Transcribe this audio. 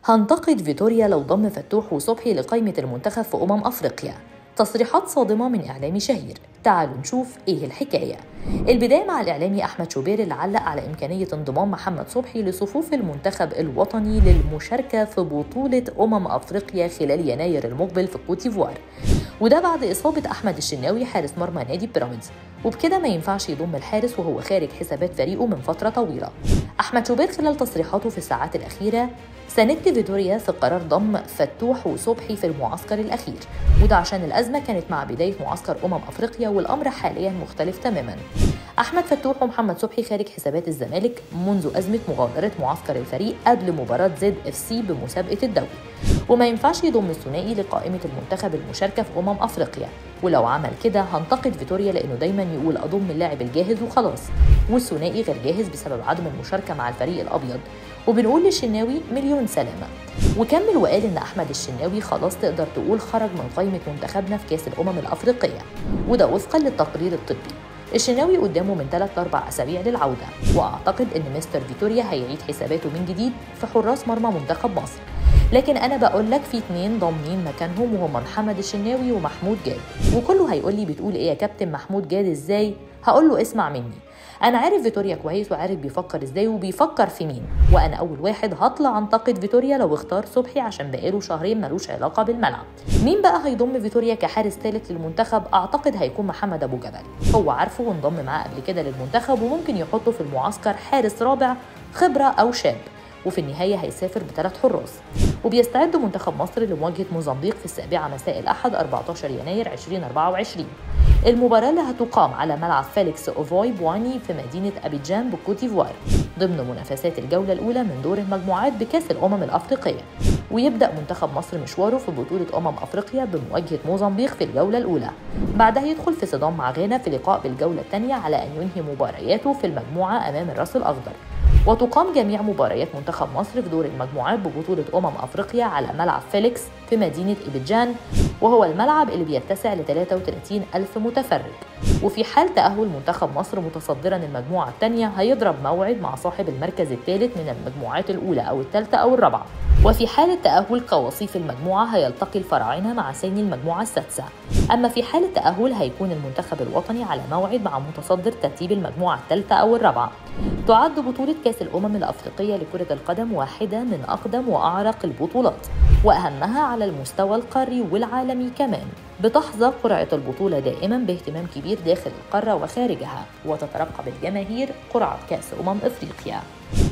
هنتقد فيتوريا لو ضم فتوح وصبحي لقائمة المنتخب في أمم أفريقيا تصريحات صادمة من إعلامي شهير تعالوا نشوف إيه الحكاية البداية مع الإعلامي أحمد شوبير اللي علق على إمكانية انضمام محمد صبحي لصفوف المنتخب الوطني للمشاركة في بطولة أمم أفريقيا خلال يناير المقبل في كوتيفوار وده بعد إصابة أحمد الشناوي حارس مرمى نادي بيراميدز وبكده ما ينفعش يضم الحارس وهو خارج حسابات فريقه من فترة طويلة أحمد شوبير خلال تصريحاته في الساعات الأخيرة ساندت فيتوريا في قرار ضم فتوح وصبحي في المعسكر الأخير وده عشان الأزمة كانت مع بداية معسكر أمم أفريقيا والأمر حاليا مختلف تماما أحمد فتوح ومحمد صبحي خارج حسابات الزمالك منذ أزمة مغادرة معسكر الفريق قبل مباراة زد اف سي بمسابقة الدوري وما ينفعش يضم الثنائي لقائمة المنتخب المشاركة في أمم أفريقيا ولو عمل كده هنتقد فيتوريا لأنه دايما يقول أضم اللاعب الجاهز وخلاص والثنائي غير جاهز بسبب عدم المشاركة مع الفريق الأبيض وبنقول للشناوي مليون سلامة وكمل وقال إن أحمد الشناوي خلاص تقدر تقول خرج من قائمة منتخبنا في كأس الأمم الأفريقية وده وفقا للتقرير الطبي الشناوي قدامه من 3 ل 4 أسابيع للعودة وأعتقد إن مستر فيتوريا هيعيد حساباته من جديد في حراس مرمى منتخب مصر لكن انا بقول لك في اتنين ضامنين مكانهم وهما محمد الشناوي ومحمود جاد وكله هيقول لي بتقول ايه يا كابتن محمود جاد ازاي هقول له اسمع مني انا عارف فيتوريا كويس وعارف بيفكر ازاي وبيفكر في مين وانا اول واحد هطلع انتقد فيتوريا لو اختار صبحي عشان بقاله شهرين ملوش علاقه بالملعب مين بقى هيضم فيتوريا كحارس ثالث للمنتخب اعتقد هيكون محمد ابو جبل هو عارفه وانضم معاه قبل كده للمنتخب وممكن يحطه في المعسكر حارس رابع خبره او شاب وفي النهاية هيسافر بثلاث حراس وبيستعد منتخب مصر لمواجهة موزمبيق في السابعة مساء الأحد 14 يناير 2024 المباراة اللي هتقام على ملعب فيليكس أوفوي بواني في مدينة أبيجان بكوتيفوار ضمن منافسات الجولة الأولى من دور المجموعات بكأس الأمم الأفريقية ويبدأ منتخب مصر مشواره في بطولة أمم أفريقيا بمواجهة موزمبيق في الجولة الأولى بعدها يدخل في صدام مع غانا في لقاء بالجولة الثانية على أن ينهي مبارياته في المجموعة أمام الرأس الأخضر وتقام جميع مباريات منتخب مصر في دور المجموعات ببطولة أمم أفريقيا على ملعب فيليكس في مدينة إبيجان وهو الملعب اللي بيتسع ل 33 ألف متفرج وفي حال تأهل منتخب مصر متصدرا المجموعة الثانية هيضرب موعد مع صاحب المركز الثالث من المجموعات الأولى أو الثالثة أو الرابعة وفي حالة تأهل كوصيف المجموعة هيلتقي الفراعنة مع سين المجموعة السادسة أما في حالة تأهل هيكون المنتخب الوطني على موعد مع متصدر ترتيب المجموعة الثالثة أو الرابعة تعد بطولة كأس الأمم الأفريقية لكرة القدم واحدة من أقدم وأعرق البطولات وأهمها على المستوى القاري والعالمي كمان بتحظى قرعة البطولة دائما باهتمام كبير داخل القارة وخارجها وتترقب الجماهير قرعة كأس أمم إفريقيا